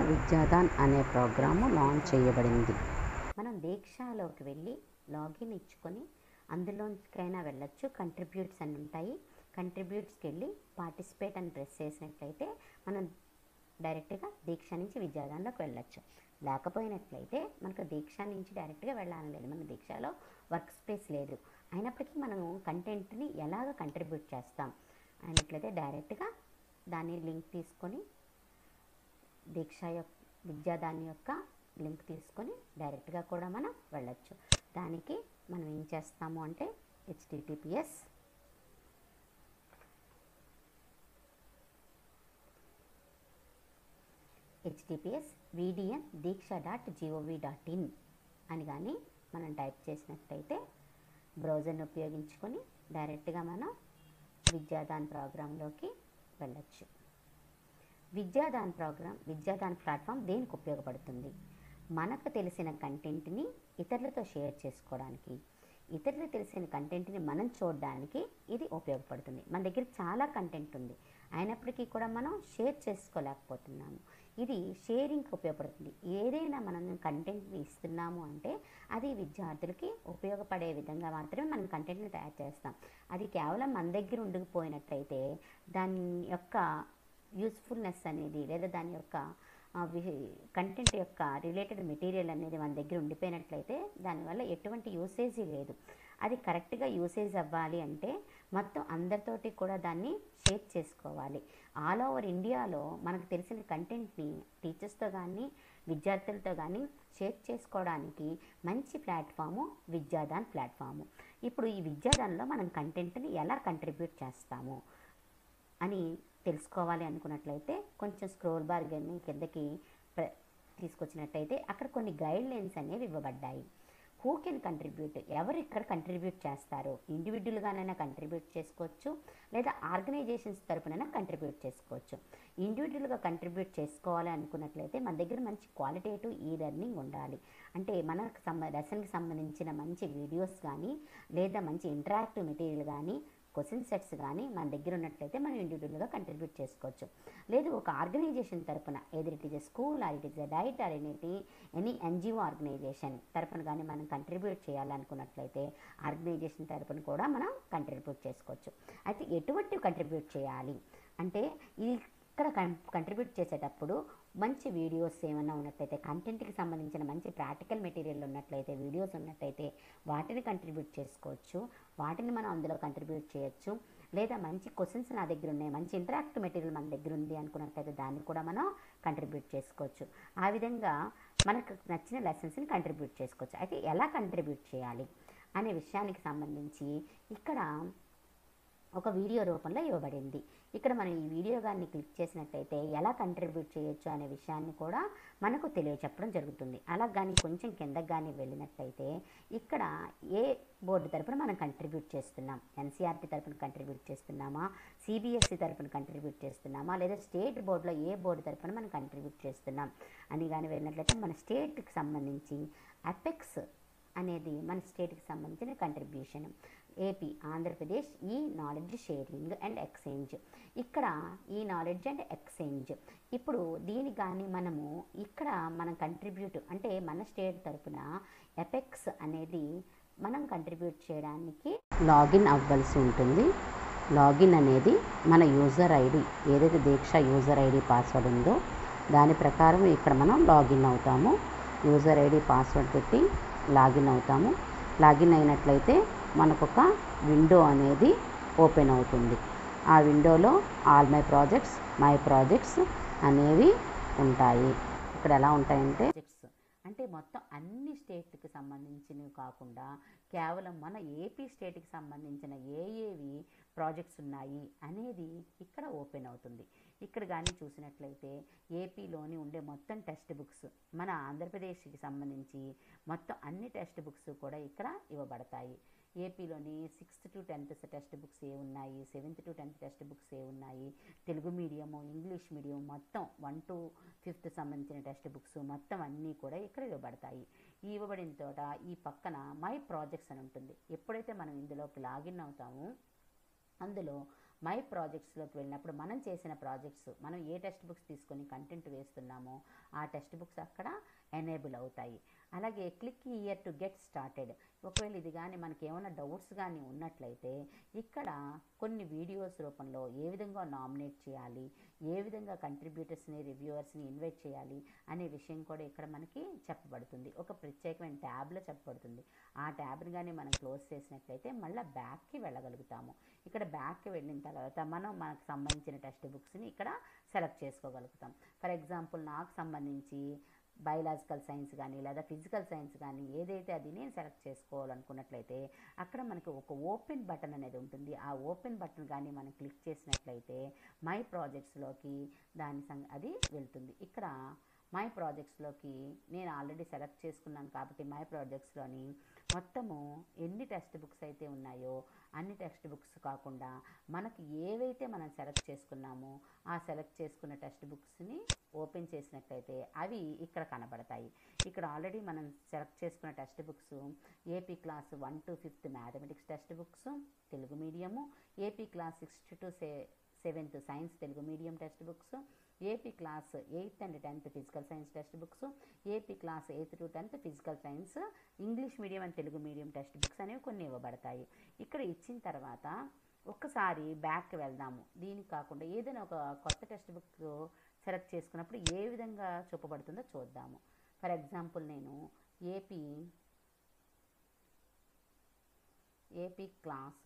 విద్యాదాన్ అనే programme launch చేయబడింది మనం దీక్షలోకి వెళ్ళి లాగిన్ ఇచ్చుకొని అందులోకైనా వెళ్ళొచ్చు కంట్రిబ్యూట్స్ అని ఉంటాయి కంట్రిబ్యూట్స్కి వెళ్ళి పార్టిసిపేట్ అని ప్రెస్ చేసినట్లయితే మనం డైరెక్ట్గా దీక్ష నుంచి విద్యాదాన్లోకి వెళ్ళొచ్చు లేకపోయినట్లయితే మనకు దీక్ష నుంచి డైరెక్ట్గా వెళ్ళాలని లేదు మన దీక్షలో వర్క్ స్పేస్ లేదు అయినప్పటికీ మనం కంటెంట్ని ఎలాగ కంట్రిబ్యూట్ చేస్తాం అయినట్లయితే డైరెక్ట్గా దాని లింక్ తీసుకొని దీక్ష యొక్క విద్యాదాని యొక్క లింక్ తీసుకొని డైరెక్ట్గా కూడా మనం వెళ్ళొచ్చు దానికి మనం ఏం చేస్తాము అంటే HTTPS HTPS VDN Diksha dot GOV dot in అని కానీ మనం టైప్ చేసినట్టయితే బ్రౌజర్ని ఉపయోగించుకొని డైరెక్ట్గా మనం విద్యాదాన్ ప్రోగ్రాంలోకి వెళ్ళొచ్చు విద్యాదాన్ ప్రోగ్రాం విద్యాదాన్ ప్లాట్ఫామ్ దేనికి ఉపయోగపడుతుంది మనకు తెలిసిన కంటెంట్ని ఇతరులతో షేర్ చేసుకోవడానికి ఇతరులకు తెలిసిన కంటెంట్ని మనం చూడడానికి ఇది ఉపయోగపడుతుంది మన దగ్గర చాలా కంటెంట్ ఉంది అయినప్పటికీ కూడా మనం షేర్ చేసుకోలేకపోతున్నాము ఇది షేరింగ్కి ఉపయోగపడుతుంది ఏదైనా మనం కంటెంట్ని ఇస్తున్నాము అంటే అది విద్యార్థులకి ఉపయోగపడే విధంగా మాత్రమే మనం కంటెంట్ని తయారు చేస్తాం అది కేవలం మన దగ్గర ఉండిపోయినట్లయితే దాని యొక్క యూస్ఫుల్నెస్ అనేది లేదా దాని యొక్క కంటెంట్ యొక్క రిలేటెడ్ మెటీరియల్ అనేది మన దగ్గర ఉండిపోయినట్లయితే దానివల్ల ఎటువంటి యూసేజీ లేదు అది కరెక్ట్గా యూసేజ్ అవ్వాలి అంటే మొత్తం అందరితోటి కూడా దాన్ని షేర్ చేసుకోవాలి ఆల్ ఓవర్ ఇండియాలో మనకు తెలిసిన కంటెంట్ని టీచర్స్తో కానీ విద్యార్థులతో కానీ షేర్ చేసుకోవడానికి మంచి ప్లాట్ఫాము విద్యాదాన్ ప్లాట్ఫాము ఇప్పుడు ఈ విద్యాదాన్లో మనం కంటెంట్ని ఎలా కంట్రిబ్యూట్ చేస్తాము అని తెలుసుకోవాలి అనుకున్నట్లయితే కొంచెం స్క్రోల్ బార్ కానీ కిందకి ప్ర- తీసుకొచ్చినట్టయితే అక్కడ కొన్ని గైడ్ లైన్స్ అనేవి ఇవ్వబడ్డాయి హూ కెన్ కంట్రిబ్యూట్ ఎవరు ఇక్కడ కంట్రిబ్యూట్ చేస్తారు ఇండివిజువల్గానైనా కంట్రిబ్యూట్ చేసుకోవచ్చు లేదా ఆర్గనైజేషన్స్ తరపునైనా కంట్రిబ్యూట్ చేసుకోవచ్చు ఇండివిజువల్గా కంట్రిబ్యూట్ చేసుకోవాలి అనుకున్నట్లయితే మన దగ్గర మంచి క్వాలిటేటివ్ ఈ లెర్నింగ్ ఉండాలి అంటే మనకు సంబ లెసన్కి సంబంధించిన మంచి వీడియోస్ కానీ లేదా మంచి ఇంటరాక్టివ్ మెటీరియల్ కానీ క్వశ్చన్ సెట్స్ కానీ మన దగ్గర ఉన్నట్లయితే మనం ఇండివిజువల్గా కంట్రిబ్యూట్ చేసుకోవచ్చు లేదు ఒక ఆర్గనైజేషన్ తరపున ఏది it is a school or it is a DIET or any any NGO organization తరపున కానీ మనం కంట్రిబ్యూట్ చేయాలనుకున్నట్లయితే ఆర్గనైజేషన్ తరపున కూడా మనం కంట్రిబ్యూట్ చేసుకోవచ్చు అయితే ఎటువంటి కంట్రిబ్యూట్ చేయాలి అంటే ఈ ఇక్కడ కం కంట్రిబ్యూట్ చేసేటప్పుడు మంచి వీడియోస్ ఏమైనా ఉన్నట్లయితే కంటెంట్కి సంబంధించిన మంచి ప్రాక్టికల్ మెటీరియల్ ఉన్నట్లయితే వీడియోస్ ఉన్నట్లయితే వాటిని కంట్రిబ్యూట్ చేసుకోవచ్చు వాటిని మనం అందులో కంట్రిబ్యూట్ చేయొచ్చు లేదా మంచి క్వశ్చన్స్ నా దగ్గర ఉన్నాయి మంచి ఇంటరాక్టివ్ మెటీరియల్ మన దగ్గర ఉంది అనుకున్నట్లయితే దాన్ని కూడా మనం కంట్రిబ్యూట్ చేసుకోవచ్చు ఆ విధంగా మనకు నచ్చిన లెసన్స్ని కంట్రిబ్యూట్ చేసుకోవచ్చు అయితే ఎలా కంట్రిబ్యూట్ చేయాలి అనే విషయానికి సంబంధించి ఇక్కడ ఒక వీడియో రూపంలో ఇవ్వబడింది ఇక్కడ మనం ఈ వీడియో కానీ క్లిక్ చేసినట్టయితే ఎలా కంట్రిబ్యూట్ చేయొచ్చు అనే విషయాన్ని కూడా మనకు తెలియచెప్పడం జరుగుతుంది అలా కానీ కొంచెం కిందకి కానీ వెళ్ళినట్లయితే ఇక్కడ ఏ బోర్డు తరపున మనం కంట్రిబ్యూట్ చేస్తున్నాం ఎన్సీఆర్టీ తరపున కంట్రిబ్యూట్ చేస్తున్నామా సిబిఎస్ఈ తరపున కంట్రిబ్యూట్ చేస్తున్నామా లేదా స్టేట్ బోర్డులో ఏ బోర్డు తరపున మనం కంట్రిబ్యూట్ చేస్తున్నాం అని కానీ వెళ్ళినట్లయితే మన స్టేట్కి సంబంధించి అపెక్స్ అనేది మన స్టేట్కి సంబంధించిన కంట్రిబ్యూషన్ ఏపీ ఆంధ్రప్రదేశ్ ఈ నాలెడ్జ్ షేరింగ్ అండ్ ఎక్స్చేంజ్ ఇక్కడ ఈ నాలెడ్జ్ అండ్ ఎక్స్చేంజ్ ఇప్పుడు దీని కానీ మనము ఇక్కడ మనం కంట్రిబ్యూట్ అంటే మన స్టేట్ తరపున ఎపెక్స్ అనేది మనం కంట్రిబ్యూట్ చేయడానికి లాగిన్ అవ్వాల్సి ఉంటుంది లాగిన్ అనేది మన యూజర్ ఐడి ఏదైతే దీక్ష యూజర్ ఐడి పాస్వర్డ్ ఉందో దాని ప్రకారం ఇక్కడ మనం లాగిన్ అవుతాము యూజర్ ఐడి పాస్వర్డ్ పెట్టి లాగిన్ అవుతాము లాగిన్ అయినట్లయితే మనకు ఒక విండో అనేది ఓపెన్ అవుతుంది ఆ విండోలో all my projects my projects అనేవి ఉంటాయి ఇక్కడ ఎలా ఉంటాయంటే అంటే మొత్తం అన్ని స్టేట్కి సంబంధించినవి కాకుండా కేవలం మన ఏపీ స్టేట్కి సంబంధించిన ఏ ఏవి ప్రాజెక్ట్స్ ఉన్నాయి అనేది ఇక్కడ ఓపెన్ అవుతుంది ఇక్కడ కానీ చూసినట్లయితే ఏపీలోని ఉండే మొత్తం టెక్స్ట్ బుక్స్ మన ఆంధ్రప్రదేశ్కి సంబంధించి మొత్తం అన్ని టెక్స్ట్ బుక్స్ కూడా ఇక్కడ ఇవ్వబడతాయి ఏపీలోని sixth to tenth text books ఏ ఉన్నాయి seventh to tenth text books ఏ ఉన్నాయి తెలుగు మీడియము ఇంగ్లీష్ మీడియం మొత్తం వన్ టు ఫిఫ్త్ సంబంధించిన టెక్స్ట్ బుక్స్ మొత్తం అన్నీ కూడా ఇక్కడ ఇవ్వబడతాయి ఈ ఇవ్వబడిన తోట ఈ పక్కన మై ప్రాజెక్ట్స్ అని ఉంటుంది ఎప్పుడైతే మనం ఇందులోకి లాగిన్ అవుతామో అందులో మై ప్రాజెక్ట్స్లోకి వెళ్ళినప్పుడు మనం చేసిన ప్రాజెక్ట్స్ మనం ఏ టెక్స్ట్ బుక్స్ తీసుకొని కంటెంట్ వేస్తున్నామో ఆ టెక్స్ట్ బుక్స్ అక్కడ ఎనేబుల్ అవుతాయి అలాగే click here to get started ఒకవేళ ఇది కానీ మనకి ఏమైనా డౌట్స్ కానీ ఉన్నట్లయితే ఇక్కడ కొన్ని వీడియోస్ రూపంలో ఏ విధంగా నామినేట్ చేయాలి ఏ విధంగా కంట్రిబ్యూటర్స్ని రివ్యూవర్స్ని ఇన్వైట్ చేయాలి అనే విషయం కూడా ఇక్కడ మనకి చెప్పబడుతుంది ఒక ప్రత్యేకమైన ట్యాబ్లో చెప్పబడుతుంది ఆ ట్యాబ్ని కానీ మనం క్లోజ్ చేసినట్లయితే మళ్ళీ బ్యాక్కి వెళ్ళగలుగుతాము ఇక్కడ బ్యాక్కి వెళ్ళిన తర్వాత మనం మనకు సంబంధించిన టెక్స్ట్ బుక్స్ని ఇక్కడ సెలెక్ట్ చేసుకోగలుగుతాం ఫర్ ఎగ్జాంపుల్ నాకు సంబంధించి బయలాజికల్ సైన్స్ కానీ లేదా ఫిజికల్ సైన్స్ కానీ ఏదైతే అది నేను సెలెక్ట్ చేసుకోవాలనుకున్నట్లయితే అక్కడ మనకు ఒక ఓపెన్ బటన్ అనేది ఉంటుంది ఆ ఓపెన్ బటన్ కానీ మనం క్లిక్ చేసినట్లయితే మై ప్రాజెక్ట్స్లోకి దాని సం అది వెళ్తుంది ఇక్కడ మై ప్రాజెక్ట్స్లోకి నేను ఆల్రెడీ సెలెక్ట్ చేసుకున్నాను కాబట్టి మై ప్రాజెక్ట్స్లోని మొత్తము ఎన్ని టెక్స్ట్ బుక్స్ అయితే ఉన్నాయో అన్ని టెక్స్ట్ బుక్స్ కాకుండా మనకి ఏవైతే మనం సెలెక్ట్ చేసుకున్నామో ఆ సెలెక్ట్ చేసుకున్న టెక్స్ట్ బుక్స్ని ఓపెన్ చేసినట్లయితే అవి ఇక్కడ కనబడతాయి ఇక్కడ ఆల్రెడీ మనం సెలెక్ట్ చేసుకున్న text books AP class one to fifth mathematics text books Telugu medium AP class sixth to say seventh science Telugu medium text books AP class eighth and tenth physical science text books AP class eighth to tenth physical science English medium and Telugu medium text books అనేవి కొన్ని ఇవ్వబడతాయి ఇక్కడ ఇచ్చిన తర్వాత ఒక్కసారి back వెళ్దాము దీనికి కాకుండా ఏదైనా ఒక కొత్త టెక్స్ట్ బుక్ సెలెక్ట్ చేసుకున్నప్పుడు ఏ విధంగా చూపబడుతుందో చూద్దాము ఫర్ ఎగ్జాంపుల్ నేను AP AP class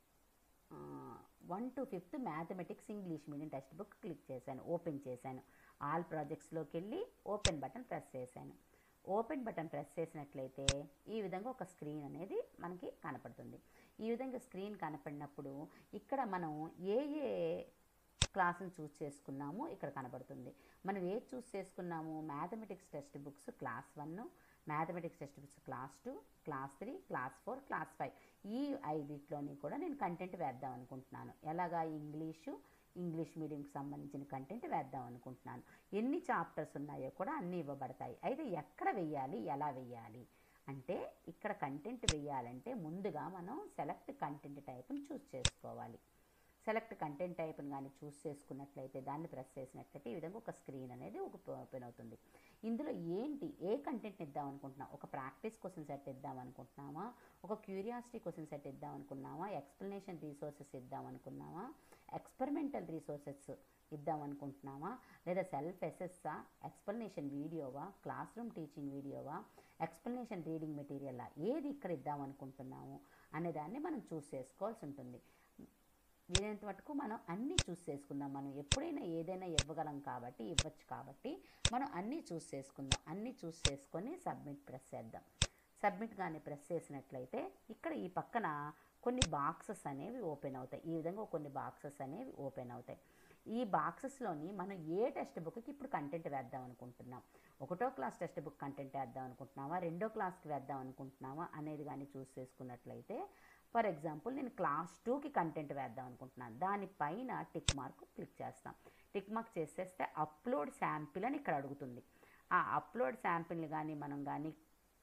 one to fifth mathematics English medium text book click చేశాను ఓపెన్ చేశాను ఆల్ ప్రాజెక్ట్స్లోకి వెళ్ళి ఓపెన్ బటన్ ప్రెస్ చేశాను ఓపెన్ బటన్ ప్రెస్ చేసినట్లయితే ఈ విధంగా ఒక స్క్రీన్ అనేది మనకి కనపడుతుంది ఈ విధంగా స్క్రీన్ కనపడినప్పుడు ఇక్కడ మనం ఏ ఏ క్లాస్ని చూస్ చేసుకున్నాము ఇక్కడ కనబడుతుంది మనం ఏది చూస్ చేసుకున్నాము mathematics text books class one mathematics text books class two class three class four class five ఈ ఐదిట్లోని కూడా నేను కంటెంట్ వేద్దాం అనుకుంటున్నాను ఎలాగా ఇంగ్లీషు ఇంగ్లీష్ మీడియంకి సంబంధించిన కంటెంట్ వేద్దాం అనుకుంటున్నాను ఎన్ని చాప్టర్స్ ఉన్నాయో కూడా అన్నీ ఇవ్వబడతాయి అయితే ఎక్కడ వెయ్యాలి ఎలా వెయ్యాలి అంటే ఇక్కడ కంటెంట్ వేయాలంటే ముందుగా మనం సెలెక్ట్ కంటెంట్ టైప్ని చూస్ చేసుకోవాలి సెలెక్ట్ కంటెంట్ టైప్ని కానీ చూస్ చేసుకున్నట్లయితే దాన్ని ప్రెస్ చేసినట్లయితే ఈ విధంగా ఒక స్క్రీన్ అనేది ఒక ఓపెన్ అవుతుంది ఇందులో ఏంటి ఏ కంటెంట్ ఇద్దాం అనుకుంటున్నాం ఒక ప్రాక్టీస్ క్వశ్చన్ సెట్ ఇద్దాం అనుకుంటున్నామా ఒక క్యూరియాసిటీ క్వశ్చన్ సెట్ ఇద్దాం అనుకున్నామా ఎక్స్ప్లెనేషన్ రీసోర్సెస్ ఇద్దాం అనుకున్నామా ఎక్స్పెరిమెంటల్ రీసోర్సెస్ ఇద్దాం అనుకుంటున్నామా లేదా సెల్ఫ్ ఎసెస్సా ఎక్స్ప్లెనేషన్ వీడియోవా క్లాస్ రూమ్ టీచింగ్ వీడియోవా ఎక్స్ప్లెనేషన్ రీడింగ్ మెటీరియల్లా ఏది ఇక్కడ ఇద్దాం అనుకుంటున్నాము అనే దాన్ని మనం చూస్ చేసుకోవాల్సి ఉంటుంది వీలైనంత మటుకు మనం అన్నీ చూస్ చేసుకుందాం మనం ఎప్పుడైనా ఏదైనా ఇవ్వగలం కాబట్టి ఇవ్వచ్చు కాబట్టి మనం అన్నీ చూస్ చేసుకుందాం అన్నీ చూస్ చేసుకొని సబ్మిట్ ప్రెస్ చేద్దాం సబ్మిట్ కానీ ప్రెస్ చేసినట్లయితే ఇక్కడ ఈ పక్కన కొన్ని బాక్సెస్ అనేవి ఓపెన్ అవుతాయి ఈ విధంగా కొన్ని బాక్సెస్ అనేవి ఓపెన్ అవుతాయి ఈ బాక్సెస్లోని మనం ఏ టెక్స్ట్ బుక్కి ఇప్పుడు కంటెంట్ వేద్దాం అనుకుంటున్నాం ఒకటో క్లాస్ టెక్స్ట్ బుక్ కంటెంట్ వేద్దాం అనుకుంటున్నామా రెండో క్లాస్కి వేద్దాం అనుకుంటున్నామా అనేది కానీ చూస్ చేసుకున్నట్లయితే ఫర్ ఎగ్జాంపుల్ నేను క్లాస్ టూకి కంటెంట్ వేద్దాం అనుకుంటున్నాను దానిపైన టిక్ మార్క్ క్లిక్ చేస్తాం టిక్ మార్క్ చేసేస్తే అప్లోడ్ శాంపిల్ అని ఇక్కడ అడుగుతుంది ఆ అప్లోడ్ శాంపిల్ని కానీ మనం కానీ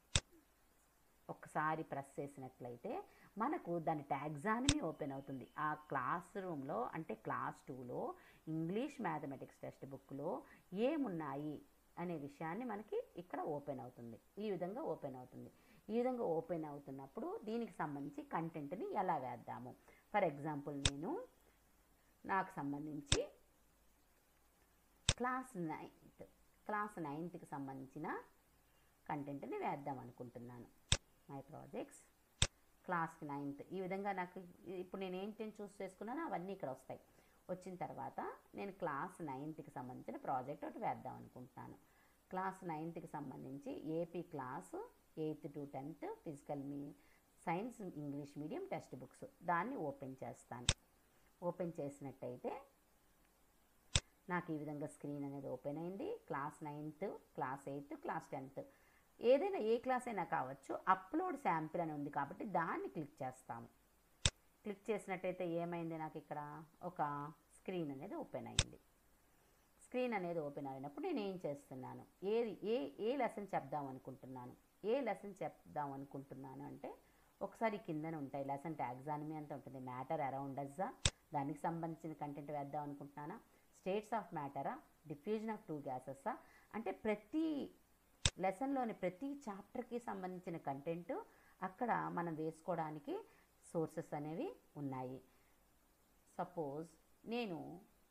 ఒకసారి ప్రెస్ చేసినట్లయితే మనకు దాని ట్యాగ్జానమీ ఓపెన్ అవుతుంది ఆ క్లాస్ రూమ్లో అంటే క్లాస్ టూలో ఇంగ్లీష్ మ్యాథమెటిక్స్ టెక్స్ట్ బుక్లో ఏమున్నాయి అనే విషయాన్ని మనకి ఇక్కడ ఓపెన్ అవుతుంది ఈ విధంగా ఓపెన్ అవుతుంది ఈ విధంగా ఓపెన్ అవుతున్నప్పుడు దీనికి సంబంధించి కంటెంట్ని ఎలా వేద్దాము ఫర్ ఎగ్జాంపుల్ నేను నాకు సంబంధించి క్లాస్ నైన్త్ క్లాస్ నైన్త్కి సంబంధించిన కంటెంట్ని వేద్దాం అనుకుంటున్నాను మై ప్రాజెక్ట్స్ క్లాస్ నైన్త్ ఈ విధంగా నాకు ఇప్పుడు నేను ఏంటి చూస్ చేసుకున్నానో అవన్నీ ఇక్కడ వస్తాయి వచ్చిన తర్వాత నేను క్లాస్ నైన్త్కి సంబంధించిన ప్రాజెక్ట్ ఒకటి వేద్దాం అనుకుంటున్నాను క్లాస్ నైన్త్కి సంబంధించి AP class eighth to tenth physical మీ science English medium text books దాన్ని ఓపెన్ చేస్తాను ఓపెన్ చేసినట్టయితే నాకు ఈ విధంగా స్క్రీన్ అనేది ఓపెన్ అయింది class ninth class eighth class tenth ఏదైనా ఏ క్లాస్ అయినా కావచ్చు అప్లోడ్ శాంపిల్ అని ఉంది కాబట్టి దాన్ని క్లిక్ చేస్తాము క్లిక్ చేసినట్టయితే ఏమైంది నాకు ఇక్కడ ఒక స్క్రీన్ అనేది ఓపెన్ అయింది స్క్రీన్ అనేది ఓపెన్ అయినప్పుడు నేను ఏం చేస్తున్నాను ఏది ఏ ఏ లెసన్ చెప్దాం అనుకుంటున్నాను ఏ లెసన్ చెప్దాం అనుకుంటున్నాను అంటే ఒకసారి కిందన ఉంటాయి లెసన్ ట్యాగ్జానమీ అంతా ఉంటుంది మ్యాటర్ అరౌండ్ అజ్జా దానికి సంబంధించిన కంటెంట్ వేద్దాం అనుకుంటున్నానా స్టేట్స్ ఆఫ్ మ్యాటరా డిఫ్యూజన్ ఆఫ్ టూ గ్యాసెస్సా అంటే ప్రతి లెసన్లోని ప్రతి చాప్టర్కి సంబంధించిన కంటెంట్ అక్కడ మనం వేసుకోవడానికి సోర్సెస్ అనేవి ఉన్నాయి సపోజ్ నేను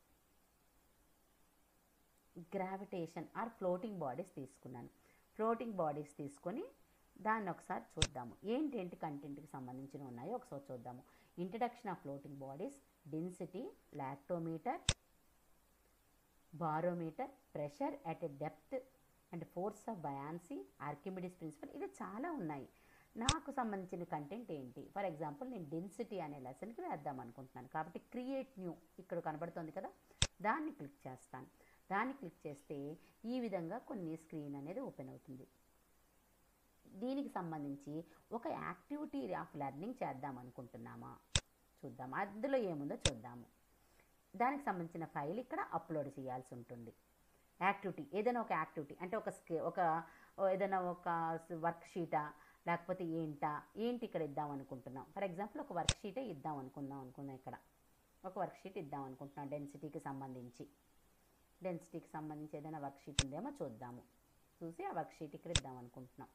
గ్రావిటేషన్ ఆర్ ఫ్లోటింగ్ బాడీస్ తీసుకున్నాను ఫ్లోటింగ్ బాడీస్ తీసుకొని దాన్ని ఒకసారి చూద్దాము ఏంటి ఏంటి కంటెంట్కి సంబంధించిన ఉన్నాయో ఒకసారి చూద్దాము introduction of floating bodies density lactometer barometer pressure at a depth and force of buoyancy Archimedes principle ఇవి చాలా ఉన్నాయి నాకు సంబంధించిన కంటెంట్ ఏంటి ఫర్ ఎగ్జాంపుల్ నేను డెన్సిటీ అనే లెసన్కి వేద్దాం అనుకుంటున్నాను కాబట్టి క్రియేట్ న్యూ ఇక్కడ కనబడుతుంది కదా దాన్ని క్లిక్ చేస్తాను దాన్ని క్లిక్ చేస్తే ఈ విధంగా కొన్ని స్క్రీన్ అనేది ఓపెన్ అవుతుంది దీనికి సంబంధించి ఒక యాక్టివిటీ ఆఫ్ లెర్నింగ్ చేద్దాం అనుకుంటున్నామా చూద్దాం అందులో ఏముందో చూద్దాము దానికి సంబంధించిన ఫైల్ ఇక్కడ అప్లోడ్ చేయాల్సి ఉంటుంది యాక్టివిటీ ఏదైనా ఒక యాక్టివిటీ అంటే ఒక స్కే ఒక ఏదైనా ఒక వర్క్ షీటా లేకపోతే ఏంటా ఏంటి ఇక్కడ ఇద్దాం అనుకుంటున్నాం ఫర్ ఎగ్జాంపుల్ ఒక వర్క్ షీటే ఇద్దాం అనుకుందాం అనుకున్నాం ఇక్కడ ఒక వర్క్ షీట్ ఇద్దాం అనుకుంటున్నాం డెన్సిటీకి సంబంధించి డెన్సిటీకి సంబంధించి ఏదైనా వర్క్ షీట్ ఉందేమో చూద్దాము చూసి ఆ వర్క్ షీట్ ఇక్కడ ఇద్దాం అనుకుంటున్నాం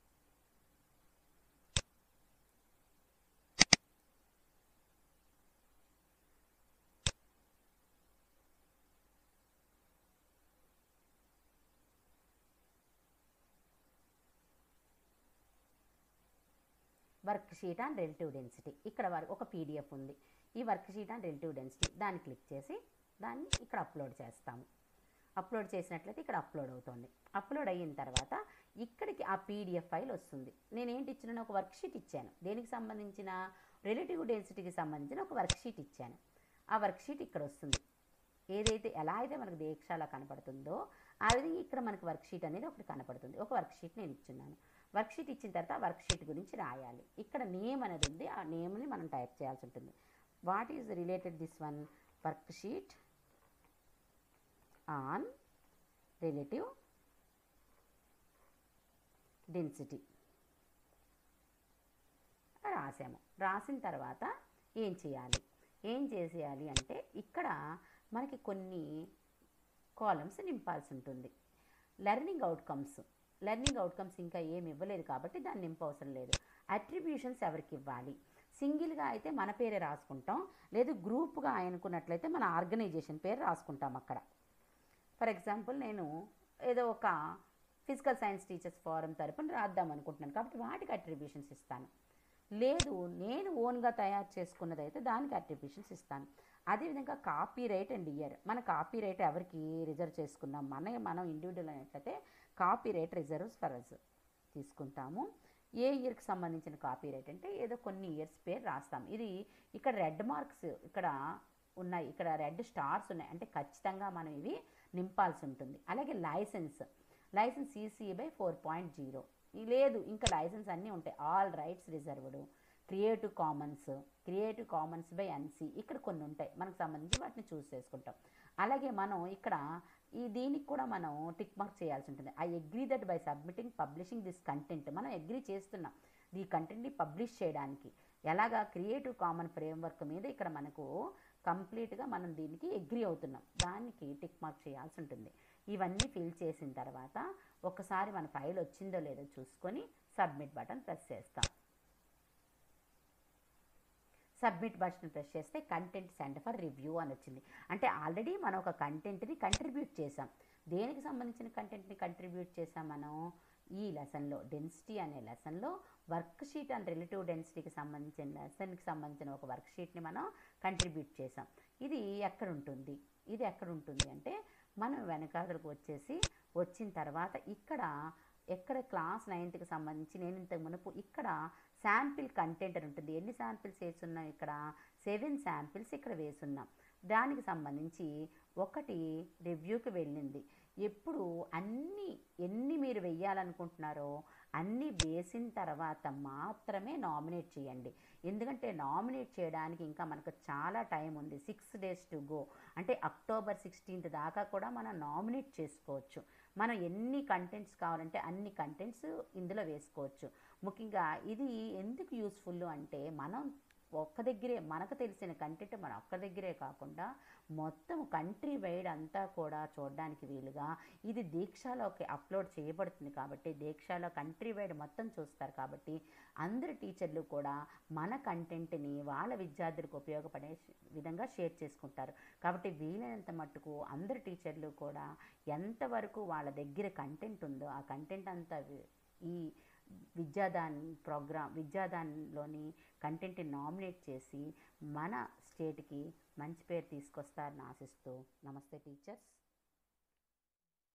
work sheet and relative density ఇక్కడ వరకు ఒక పీడిఎఫ్ ఉంది ఈ work sheet and relative density దాన్ని క్లిక్ చేసి దాన్ని ఇక్కడ అప్లోడ్ చేస్తాము అప్లోడ్ చేసినట్లయితే ఇక్కడ అప్లోడ్ అవుతుంది అప్లోడ్ అయిన తర్వాత ఇక్కడికి ఆ పీడిఎఫ్ ఫైల్ వస్తుంది నేను ఏంటి ఇచ్చిన ఒక వర్క్ షీట్ ఇచ్చాను దేనికి సంబంధించిన రిలేటివ్ డెన్సిటీకి సంబంధించిన ఒక వర్క్ షీట్ ఇచ్చాను ఆ వర్క్ షీట్ ఇక్కడ వస్తుంది ఏదైతే ఎలా అయితే మనకు దీక్షలో కనపడుతుందో ఆ విధంగా ఇక్కడ మనకు వర్క్ షీట్ అనేది ఒకటి కనపడుతుంది ఒక వర్క్ షీట్ నేను ఇచ్చున్నాను వర్క్ షీట్ ఇచ్చిన తర్వాత ఆ వర్క్ షీట్ గురించి రాయాలి ఇక్కడ నేమ్ అనేది ఉంది ఆ నేమ్ని మనం టైప్ చేయాల్సి ఉంటుంది what is related this one work sheet on relative density రాసాము రాసిన తర్వాత ఏం చేయాలి ఏం చేసేయాలి అంటే ఇక్కడ మనకి కొన్ని కాలమ్స్ నింపాల్సి ఉంటుంది లెర్నింగ్ అవుట్కమ్స్ లెర్నింగ్ అవుట్కమ్స్ ఇంకా ఏమి ఇవ్వలేదు కాబట్టి దాన్ని నింపవసరం లేదు అట్రిబ్యూషన్స్ ఎవరికి ఇవ్వాలి సింగిల్గా అయితే మన పేరే రాసుకుంటాం లేదు గ్రూప్గా అనుకున్నట్లయితే మన ఆర్గనైజేషన్ పేరు రాసుకుంటాం అక్కడ ఫర్ ఎగ్జాంపుల్ నేను ఏదో ఒక ఫిజికల్ సైన్స్ టీచర్స్ ఫోరం తరపున రాద్దాం అనుకుంటున్నాను కాబట్టి వాటికి అట్రిబ్యూషన్స్ ఇస్తాను లేదు నేను ఓన్గా తయారు చేసుకున్నది అయితే దానికి అట్రిబ్యూషన్స్ ఇస్తాను అదేవిధంగా కాపీ రైట్ అండ్ ఇయర్ మన కాపీ రైట్ ఎవరికి రిజర్వ్ చేసుకున్నాం మన మనం ఇండివిజువల్ అయినట్లయితే copyright reserves for us తీసుకుంటాము ఏ ఇయర్కి సంబంధించిన కాపీ రైట్ అంటే ఏదో కొన్ని ఇయర్స్ పేరు రాస్తాం ఇది ఇక్కడ రెడ్ మార్క్స్ ఇక్కడ ఉన్నాయి ఇక్కడ రెడ్ స్టార్స్ ఉన్నాయి అంటే ఖచ్చితంగా మనం ఇవి నింపాల్సి ఉంటుంది అలాగే license license CC by four point zero లేదు ఇంకా లైసెన్స్ అన్నీ ఉంటాయి all rights reserved creative commons creative commons by NC ఇక్కడ కొన్ని ఉంటాయి మనకు సంబంధించి వాటిని చూస్ చేసుకుంటాం అలాగే మనం ఇక్కడ ఈ దీనికి కూడా మనం టిక్ మార్క్ చేయాల్సి ఉంటుంది I agree that by submitting publishing this content మనం అగ్రీ చేస్తున్నాం ఈ కంటెంట్ని పబ్లిష్ చేయడానికి ఎలాగా క్రియేటివ్ కామన్ ఫ్రేమ్వర్క్ మీద ఇక్కడ మనకు కంప్లీట్గా మనం దీనికి అగ్రీ అవుతున్నాం దానికి టిక్ మార్క్ చేయాల్సి ఉంటుంది ఇవన్నీ ఫిల్ చేసిన తర్వాత ఒకసారి మన ఫైల్ వచ్చిందో లేదో చూసుకొని సబ్మిట్ బటన్ ప్రెస్ చేస్తాం సబ్మిట్ బటన్ ప్రెస్ చేస్తే కంటెంట్ సెండ్ ఫర్ రివ్యూ అని వచ్చింది అంటే ఆల్రెడీ మనం ఒక కంటెంట్ని కంట్రిబ్యూట్ చేసాం దేనికి సంబంధించిన కంటెంట్ని కంట్రిబ్యూట్ చేసాం మనం ఈ లెసన్లో డెన్సిటీ అనే లెసన్లో వర్క్ షీట్ అండ్ రిలేటివ్ డెన్సిటీకి సంబంధించిన లెసన్కి సంబంధించిన ఒక వర్క్ షీట్ని మనం కంట్రిబ్యూట్ చేసాం ఇది ఎక్కడ ఉంటుంది ఇది ఎక్కడ ఉంటుంది అంటే మనం వెనకాదలకు వచ్చేసి వచ్చిన తర్వాత ఇక్కడ ఎక్కడ క్లాస్ నైన్త్కి సంబంధించి నేను ఇంతకు మునుపు ఇక్కడ శాంపిల్ కంటెంట్ అని ఉంటుంది ఎన్ని శాంపిల్స్ వేసున్నాం ఇక్కడ సెవెన్ శాంపిల్స్ ఇక్కడ వేసున్నాం దానికి సంబంధించి ఒకటి రివ్యూకి వెళ్ళింది ఎప్పుడు అన్ని ఎన్ని మీరు వెయ్యాలనుకుంటున్నారో అన్ని వేసిన తర్వాత మాత్రమే నామినేట్ చేయండి ఎందుకంటే నామినేట్ చేయడానికి ఇంకా మనకు చాలా టైం ఉంది సిక్స్ డేస్ టు గో అంటే అక్టోబర్ సిక్స్టీన్త్ దాకా కూడా మనం నామినేట్ చేసుకోవచ్చు మనం ఎన్ని కంటెంట్స్ కావాలంటే అన్ని కంటెంట్స్ ఇందులో వేసుకోవచ్చు ముఖ్యంగా ఇది ఎందుకు యూస్ఫుల్ అంటే మనం ఒక్క దగ్గరే మనకు తెలిసిన కంటెంట్ మన ఒక్క దగ్గరే కాకుండా మొత్తం కంట్రీ వైడ్ అంతా కూడా చూడడానికి వీలుగా ఇది దీక్షలోకి అప్లోడ్ చేయబడుతుంది కాబట్టి దీక్షలో కంట్రీ వైడ్ మొత్తం చూస్తారు కాబట్టి అందరు టీచర్లు కూడా మన కంటెంట్ని వాళ్ళ విద్యార్థులకు ఉపయోగపడే విధంగా షేర్ చేసుకుంటారు కాబట్టి వీలైనంత మట్టుకు అందరు టీచర్లు కూడా ఎంతవరకు వాళ్ళ దగ్గర కంటెంట్ ఉందో ఆ కంటెంట్ అంతా వి- ఈ విద్యాదాన్ ప్రోగ్రామ్ విద్యాదాన్లోని కంటెంట్ని నామినేట్ చేసి మన స్టేట్కి మంచి పేరు తీసుకొస్తారని ఆశిస్తూ నమస్తే టీచర్స్